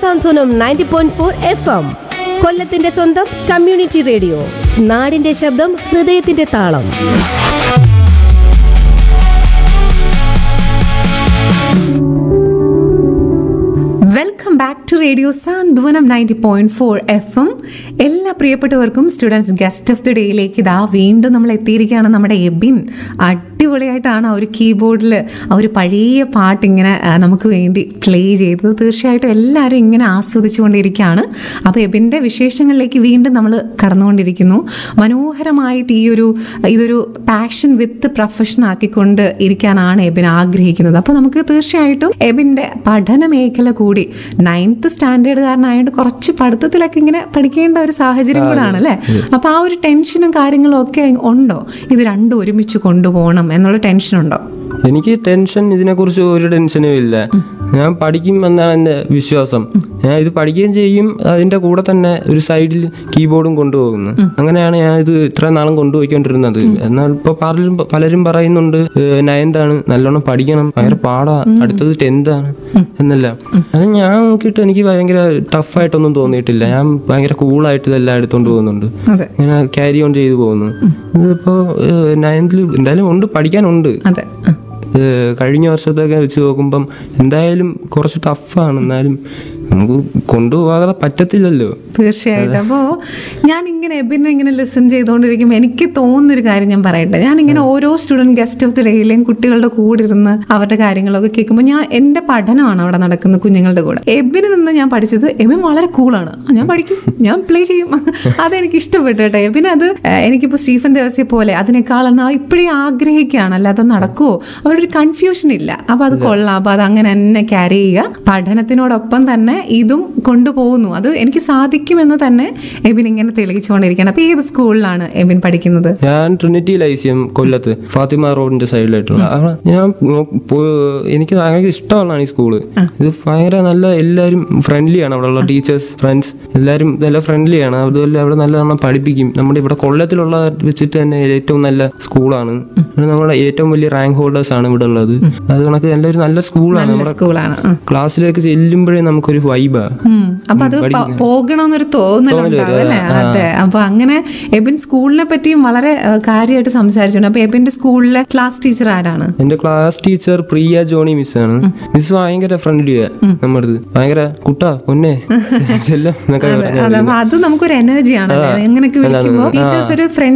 സാന്ത്വനം ninety point four F M കൊല്ലത്തിന്റെ സ്വന്തം community radio നാടിന്റെ ശബ്ദം ഹൃദയത്തിന്റെ താളം welcome back to radio Santhwanam ninety point four F M എല്ലാ പ്രിയപ്പെട്ടവർക്കും സ്റ്റുഡൻസ് ഗസ്റ്റ് ഓഫ് ദി ഡേയിലേക്ക് ഇതാ വീണ്ടും നമ്മൾ എത്തിയിരിക്കുകയാണ് നമ്മുടെ എബിൻ അടിപൊളിയായിട്ടാണ് ആ ഒരു കീബോർഡിൽ ആ ഒരു പഴയ പാട്ട് ഇങ്ങനെ ആ, നമുക്ക് വേണ്ടി പ്ലേ ചെയ്തത് തീർച്ചയായിട്ടും എല്ലാവരും ഇങ്ങനെ ആസ്വദിച്ചുകൊണ്ടിരിക്കുകയാണ് അപ്പോൾ എബിൻ്റെ വിശേഷങ്ങളിലേക്ക് വീണ്ടും നമ്മൾ കടന്നുകൊണ്ടിരിക്കുന്നു മനോഹരമായിട്ട് ഈ ഒരു ഇതൊരു പാഷൻ വിത്ത് പ്രൊഫഷൻ ആക്കിക്കൊണ്ട് ഇരിക്കാനാണ് എബിൻ ആഗ്രഹിക്കുന്നത് അപ്പോൾ നമുക്ക് തീർച്ചയായിട്ടും എബിൻ്റെ പഠന മേഖല കൂടി നയൻത്ത് സ്റ്റാൻഡേർഡുകാരനായതുകൊണ്ട് കുറച്ച് പഠിത്തത്തിലൊക്കെ ഇങ്ങനെ പഠിക്കേണ്ട ഒരു സാഹചര്യം കൂടാണ് അല്ലേ അപ്പോൾ ആ ഒരു ടെൻഷനും കാര്യങ്ങളും ഒക്കെ ഉണ്ടോ ഇത് രണ്ടും ഒരുമിച്ച് കൊണ്ടുപോകണം എന്നുള്ള ടെൻഷൻ ഉണ്ടോ എനിക്ക് ടെൻഷൻ ഇതിനെക്കുറിച്ച് ഒരു ടെൻഷനും ഇല്ല ഞാൻ പഠിക്കും എന്നാണ് എൻ്റെ വിശ്വാസം ഞാൻ ഇത് പഠിക്കുകയും ചെയ്യും അതിൻ്റെ കൂടെ തന്നെ ഒരു സൈഡിൽ കീബോർഡും കൊണ്ടുപോകുന്നു അങ്ങനെയാണ് ഞാൻ ഇത് ഇത്ര നാളും കൊണ്ടുപോയിക്കൊണ്ടിരുന്നത് എന്നാൽ ഇപ്പോൾ പലരും പലരും പറയുന്നുണ്ട് നയൻതാണ് നല്ലോണം പഠിക്കണം ഭയങ്കര പാടാ അടുത്തത് ടെൻത്താണ് എന്നല്ല അത് ഞാൻ നോക്കിയിട്ട് എനിക്ക് ഭയങ്കര ടഫായിട്ടൊന്നും തോന്നിയിട്ടില്ല ഞാൻ ഭയങ്കര കൂളായിട്ട് ഇതെല്ലാം എടുത്തോണ്ട് പോകുന്നുണ്ട് അതെ ഇങ്ങനെ ക്യാരി ഓൺ ചെയ്തു പോകുന്നു ഇതിപ്പോ നയൻത്തിൽ എന്തായാലും ഉണ്ട് പഠിക്കാനുണ്ട് അതെ ഏഹ് കഴിഞ്ഞ വർഷത്തൊക്കെ വെച്ച് നോക്കുമ്പം എന്തായാലും കുറച്ച് ടഫാണ് എന്നാലും നമുക്ക് കൊണ്ടുപോകാതെ പറ്റത്തില്ലല്ലോ തീർച്ചയായിട്ടും അപ്പോൾ ഞാൻ ഇങ്ങനെ എബിനെ ഇങ്ങനെ ലിസൺ ചെയ്തുകൊണ്ടിരിക്കുമ്പോൾ എനിക്ക് തോന്നുന്നൊരു കാര്യം ഞാൻ പറയട്ടെ ഞാൻ ഇങ്ങനെ ഓരോ സ്റ്റുഡൻറ് ഗസ്റ്റ് ഓഫ് ദി ഡേയിലെയും കുട്ടികളുടെ കൂടെ ഇരുന്ന് അവരുടെ കാര്യങ്ങളൊക്കെ കേൾക്കുമ്പോൾ ഞാൻ എൻ്റെ പഠനമാണ് അവിടെ നടക്കുന്നത് കുഞ്ഞുങ്ങളുടെ കൂടെ എബിന് നിന്ന് ഞാൻ പഠിച്ചത് എബിൻ വളരെ കൂളാണ് ഞാൻ പഠിക്കും ഞാൻ പ്ലേ ചെയ്യും അതെനിക്ക് ഇഷ്ടപ്പെട്ടു കേട്ടോ എബിന് അത് ഏഹ്, എനിക്കിപ്പോൾ സ്റ്റീഫൻ ദേവസിയെ പോലെ അതിനേക്കാൾ എന്നാൽ ഇപ്പോഴേ ആഗ്രഹിക്കുകയാണ് അല്ലാതെ നടക്കുമോ അവരുടെ ഒരു കൺഫ്യൂഷൻ ഇല്ല അപ്പോൾ അത് കൊള്ളാം അപ്പോൾ അത് അങ്ങനെ തന്നെ ക്യാരി ചെയ്യുക പഠനത്തിനോടൊപ്പം തന്നെ ഇതും കൊണ്ടുപോകുന്നു അത് എനിക്ക് സാധിക്കുമെന്ന് തന്നെ എബിൻ ഇങ്ങനെ തെളിയിച്ചുകൊണ്ടിരിക്കുകയാണ് അപ്പോൾ ഏത് സ്കൂളിലാണ് എബിൻ പഠിക്കുന്നത് ഞാൻ ട്രിനിറ്റി ലൈസിയം കൊല്ലത്ത് ഫാത്തിമ റോഡിന്റെ സൈഡിലായിട്ടുള്ള അവിടെ ഞാൻ നോ- പോ- എനിക്ക് ഭയങ്കര ഇഷ്ടമുള്ളതാണ് ഈ സ്കൂള് ഇത് ഭയങ്കര നല്ല എല്ലാവരും ഫ്രണ്ട്ലി ആണ് അവിടെ ഉള്ള ടീച്ചേഴ്സ് ഫ്രണ്ട്സ് എല്ലാവരും നല്ല ഫ്രണ്ട്ലി ആണ് അതുപോലെ അവിടെ നല്ലവണ്ണം പഠിപ്പിക്കും നമ്മുടെ ഇവിടെ കൊല്ലത്തിലുള്ള വെച്ചിട്ട് തന്നെ ഏറ്റവും നല്ല സ്കൂളാണ് ഇവിടെ നമ്മുടെ ഏറ്റവും വലിയ റാങ്ക് ഹോൾഡേഴ്സ് ആണ് ഇവിടെ ഉള്ളത് അത് കണക്ക് നല്ലൊരു നല്ല സ്കൂളാണ് നല്ല നമ്മുടെ സ്കൂളാണ് ആ. ക്ലാസ്സിലേക്ക് ചെല്ലുമ്പോഴേ നമുക്കൊരു വൈബാ ഉം. അപ്പൊ അത് പ- പോകണമെന്നൊരു തോന്നലുണ്ടാവും അല്ലേ അതെ അപ്പൊ അങ്ങനെ എബിൻ സ്കൂളിനെ പറ്റിയും വളരെ ഏഹ്, കാര്യമായിട്ട് സംസാരിച്ചിട്ടുണ്ട് അപ്പൊ എബിന്റെ സ്കൂളിലെ ക്ലാസ് ടീച്ചർ ആരാണ് എന്റെ ക്ലാസ് ടീച്ചർ പ്രിയ ജോണി മിസ്സാണ് മിസ് ഭയങ്കര ഫ്രണ്ട്ലിയാ നമ്മുടെ ഭയങ്കര കുട്ടാ പൊന്നെ ചെല്ലം എന്നൊക്കെ അതെ പറഞ്ഞ് അതെ അപ്പൊ അത് നമുക്കൊരു എനർജിയാണ് എങ്ങനെയൊക്കെ വിളിക്കുമ്പോൾ ടീച്ചേഴ്സ് ഒരു ഫ്രണ്ട്